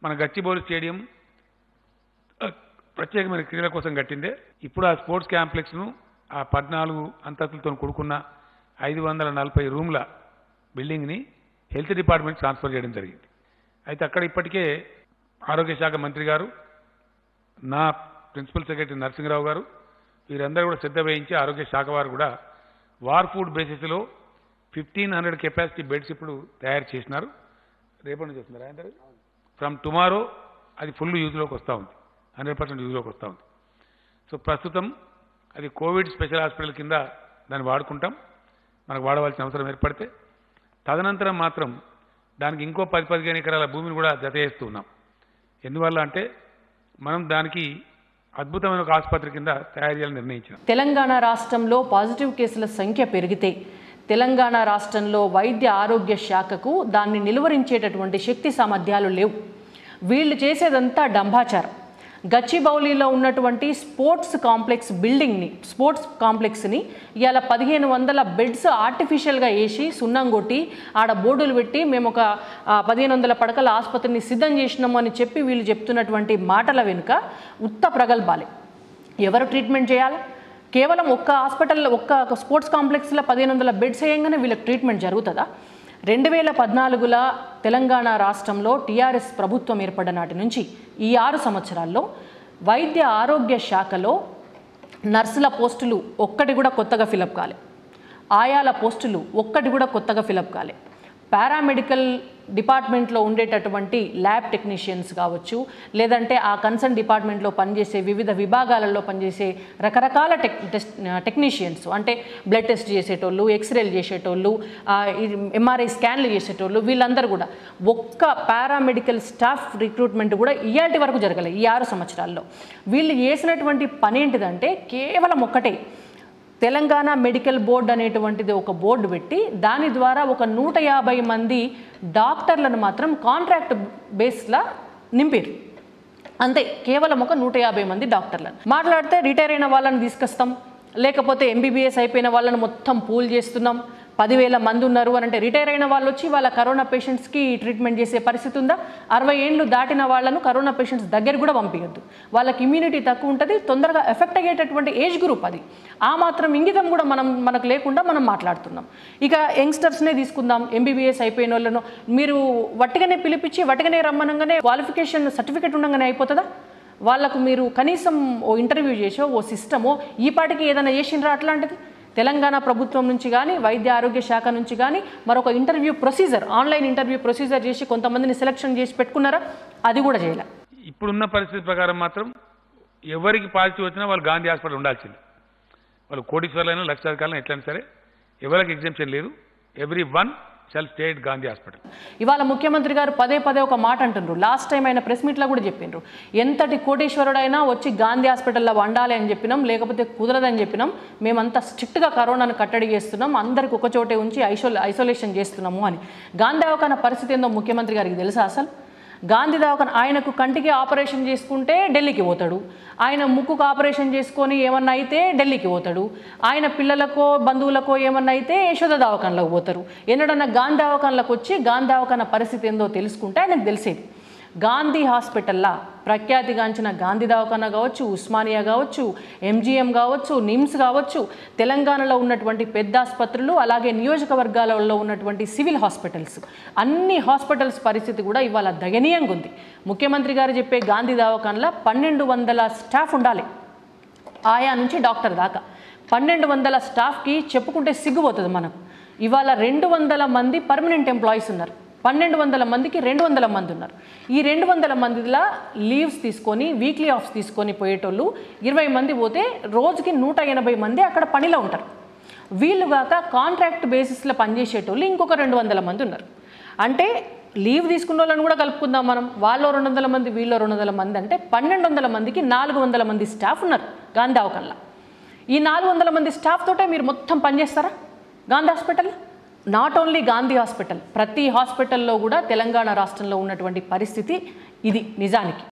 మన గచ్చిబౌలి స్టేడియం ఆ, ప్రత్యేకమైన క్రీడల కోసం కట్టిందే ఇప్పుడు ఆ స్పోర్ట్స్ కాంప్లెక్స్ను ఆ పద్నాలుగు అంతస్తులతో కూడుకున్న ఐదు వందల నలభై రూమ్ల బిల్డింగ్ని హెల్త్ డిపార్ట్మెంట్ ట్రాన్స్ఫర్ చేయడం జరిగింది అయితే అక్కడ ఇప్పటికే ఆరోగ్య శాఖ మంత్రి గారు నా ప్రిన్సిపల్ సెక్రటరీ నరసింహరావు గారు వీరందరూ కూడా శ్రద్ధ వహించి ఆరోగ్య శాఖ వారు కూడా వార్ ఫుడ్ బేసిస్లో ఫిఫ్టీన్ హండ్రెడ్ కెపాసిటీ బెడ్స్ ఇప్పుడు తయారు చేసినారు రేపటి నుంచి వస్తున్నారా అందరూ ఫ్రమ్ టుమారో అది ఫుల్ యూజ్లోకి వస్తూ ఉంది హండ్రెడ్ పర్సెంట్ యూజ్లోకి వస్తూ ఉంది సో ప్రస్తుతం అది కోవిడ్ స్పెషల్ హాస్పిటల్ కింద దాన్ని వాడుకుంటాం మనకు వాడవలసిన అవసరం ఏర్పడితే తదనంతరం మాత్రం దానికి ఇంకో పది పదిహేను ఎకరాల భూమిని కూడా జత చేస్తూ ఉన్నాం ఎందువల్ల అంటే మనం దానికి అద్భుతమైన ఒక ఆసుపత్రి కింద తయారు చేయాలని నిర్ణయించాం తెలంగాణ రాష్ట్రంలో పాజిటివ్ కేసుల సంఖ్య పెరిగితే తెలంగాణ రాష్ట్రంలో వైద్య ఆరోగ్య శాఖకు దాన్ని నిలువరించేటటువంటి శక్తి సామర్థ్యాలు లేవు వీళ్ళు చేసేదంతా డంబాచారం గచ్చిబౌలిలో ఉన్నటువంటి స్పోర్ట్స్ కాంప్లెక్స్ బిల్డింగ్ని స్పోర్ట్స్ కాంప్లెక్స్ని ఇవాళ పదిహేను వందల బెడ్స్ ఆర్టిఫిషియల్గా వేసి సున్నం కొట్టి ఆడ బోర్డులు పెట్టి మేము ఒక ఆ, పదిహేను వందల పడకల ఆసుపత్రిని సిద్ధం చేసినాము అని చెప్పి వీళ్ళు చెప్తున్నటువంటి మాటల వెనుక ఉత్త ప్రగల్భాలే ఎవరు ట్రీట్మెంట్ చేయాలి కేవలం ఒక్క హాస్పిటల్ ఒక్క స్పోర్ట్స్ కాంప్లెక్స్లో పదిహేను వందల బెడ్స్ వేయంగానే వీళ్ళకి ట్రీట్మెంట్ జరుగుతుందా రెండు వేల పద్నాలుగుల తెలంగాణ రాష్ట్రంలో టీఆర్ఎస్ ప్రభుత్వం ఏర్పడిన నాటి నుంచి ఈ ఆరు సంవత్సరాల్లో వైద్య ఆరోగ్య శాఖలో నర్సుల పోస్టులు ఒక్కటి కూడా కొత్తగా ఫిలప్ కాలే ఆయాల పోస్టులు ఒక్కటి కూడా కొత్తగా ఫిలప్ కాలే పారామెడికల్ డిపార్ట్మెంట్లో ఉండేటటువంటి ల్యాబ్ టెక్నీషియన్స్ కావచ్చు లేదంటే ఆ కన్సర్న్ డిపార్ట్మెంట్లో పనిచేసే వివిధ విభాగాలలో పనిచేసే రకరకాల టెక్ టెస్ట్ టెక్నీషియన్స్ అంటే బ్లడ్ టెస్ట్ చేసేటోళ్ళు ఎక్స్రేలు చేసేటోళ్ళు ఎంఆర్ఐ స్కాన్లు చేసేటోళ్ళు వీళ్ళందరూ కూడా ఒక్క పారామెడికల్ స్టాఫ్ రిక్రూట్మెంట్ కూడా ఇయాటి వరకు జరగలేదు ఈ ఆరు సంవత్సరాల్లో వీళ్ళు చేసినటువంటి పని ఏంటిదంటే కేవలం ఒక్కటే తెలంగాణ మెడికల్ బోర్డు అనేటువంటిది ఒక బోర్డు పెట్టి దాని ద్వారా ఒక నూట యాభై మంది డాక్టర్లను మాత్రం కాంట్రాక్ట్ బేస్లా నింపారు అంతే కేవలం ఒక నూట యాభై మంది డాక్టర్లను మాట్లాడితే రిటైర్ అయిన వాళ్ళని తీసుకొస్తాం లేకపోతే ఎంబీబీఎస్ అయిపోయిన వాళ్ళని మొత్తం పూల్ చేస్తున్నాం పదివేల మంది ఉన్నారు అని అంటే రిటైర్ అయిన వాళ్ళు వచ్చి వాళ్ళ కరోనా పేషెంట్స్కి ట్రీట్మెంట్ చేసే పరిస్థితి ఉందా అరవై ఏళ్ళు దాటిన వాళ్ళను కరోనా పేషెంట్స్ దగ్గర కూడా పంపించద్దు వాళ్ళకి ఇమ్యూనిటీ తక్కువ ఉంటుంది తొందరగా ఎఫెక్ట్ అయ్యేటటువంటి ఏజ్ గ్రూప్ అది ఆ మాత్రం ఇంగితం కూడా మనం మనకు లేకుండా మనం మాట్లాడుతున్నాం ఇక యంగ్స్టర్స్నే తీసుకుందాం ఎంబీబీఎస్ అయిపోయిన వాళ్ళను మీరు వట్టిగానే పిలిపించి వట్టిగానే రమ్మనంగానే క్వాలిఫికేషన్ సర్టిఫికేట్ ఉండగానే అయిపోతుందా వాళ్ళకు మీరు కనీసం ఓ ఇంటర్వ్యూ చేసో ఓ సిస్టమో ఈ పాటికి ఏదైనా చేసిండ్రా అట్లాంటిది తెలంగాణ ప్రభుత్వం నుంచి కానీ వైద్య ఆరోగ్య శాఖ నుంచి కానీ మరొక interview procedure online interview procedure చేసి కొంతమందిని సెలక్షన్ చేసి పెట్టుకున్నారా అది కూడా చేయలే ఇప్పుడున్న పరిస్థితి ప్రకారం మాత్రం ఎవరికి పాజిటివ్ వచ్చినా వాళ్ళు గాంధీ హాస్పిటల్ ఉండాల్సింది వాళ్ళు కోటీశ్వర్లైనా లక్షాధికారులైనా ఎట్లయినా సరే ఎవరికి ఎగ్జామ్షన్ లేదు every one shall state Gandhi hospital ఇవాళ ముఖ్యమంత్రి గారు పదే పదే ఒక మాట అంటుండ్రు లాస్ట్ టైం ఆయన ప్రెస్ మీట్లో కూడా చెప్పిండ్రు ఎంతటి కోటీశ్వరుడైనా వచ్చి గాంధీ హాస్పిటల్లో వండాలి అని చెప్పినాం లేకపోతే కుదరదని చెప్పినాం మేమంతా స్ట్రిక్ట్గా కరోనాను కట్టడి చేస్తున్నాం అందరికి ఒక చోటే ఉంచి ఐసోల్ ఐసోలేషన్ చేస్తున్నాము అని గాంధీ అవకాన పరిస్థితి ఏందో ముఖ్యమంత్రి గారికి తెలుసా అసలు గాంధీ దవాఖాన ఆయనకు కంటికి ఆపరేషన్ చేసుకుంటే ఢిల్లీకి పోతాడు ఆయన ముక్కుకు ఆపరేషన్ చేసుకొని ఏమన్నా అయితే ఢిల్లీకి పోతాడు ఆయన పిల్లలకో బంధువులకో ఏమన్నా అయితే యశోద దవాఖానలోకి పోతారు ఎన్నడన్నా గాంధీ దవాఖానలకు వచ్చి గాంధీ దవాఖాన పరిస్థితి ఏందో తెలుసుకుంటే ఆయనకు తెలిసేది గాంధీ హాస్పిటల్లా ప్రఖ్యాతిగాంచిన గాంధీ దవాఖాన కావచ్చు ఉస్మానియా కావచ్చు ఎంజిఎం కావచ్చు నిమ్స్ కావచ్చు తెలంగాణలో ఉన్నటువంటి పెద్ద ఆసుపత్రులు అలాగే నియోజకవర్గాలలో ఉన్నటువంటి సివిల్ హాస్పిటల్స్ అన్ని హాస్పిటల్స్ పరిస్థితి కూడా ఇవాళ దయనీయంగా ఉంది ముఖ్యమంత్రి గారు చెప్పే గాంధీ దవాఖానలో పన్నెండు వందల స్టాఫ్ ఉండాలి ఆయా నుంచి డాక్టర్ దాకా పన్నెండు వందల స్టాఫ్కి చెప్పుకుంటే సిగ్గుపోతుంది మనకు ఇవాళ రెండు వందల మంది పర్మనెంట్ ఎంప్లాయీస్ ఉన్నారు పన్నెండు వందల మందికి రెండు వందల మంది ఉన్నారు ఈ రెండు వందల మందిలా లీవ్స్ తీసుకొని వీక్లీ ఆఫ్స్ తీసుకొని పోయేటోళ్ళు ఇరవై మంది పోతే రోజుకి నూట ఎనభై మంది అక్కడ పనిలో ఉంటారు వీళ్ళు కాక కాంట్రాక్ట్ బేసిస్లో పనిచేసేటోళ్ళు ఇంకొక రెండు వందల మంది ఉన్నారు అంటే లీవ్ తీసుకున్న వాళ్ళని కూడా కలుపుకుందాం మనం వాళ్ళు రెండు వందల మంది వీళ్ళు రెండు వందల మంది అంటే పన్నెండు వందల మందికి నాలుగు వందల మంది స్టాఫ్ ఉన్నారు గాంధీ అవకల్లా ఈ నాలుగు వందల మంది స్టాఫ్ తోటే మీరు మొత్తం పనిచేస్తారా Gandhi hospital not only Gandhi hospital ప్రతి హాస్పిటల్లో కూడా తెలంగాణ రాష్ట్రంలో ఉన్నటువంటి పరిస్థితి ఇది నిజానికి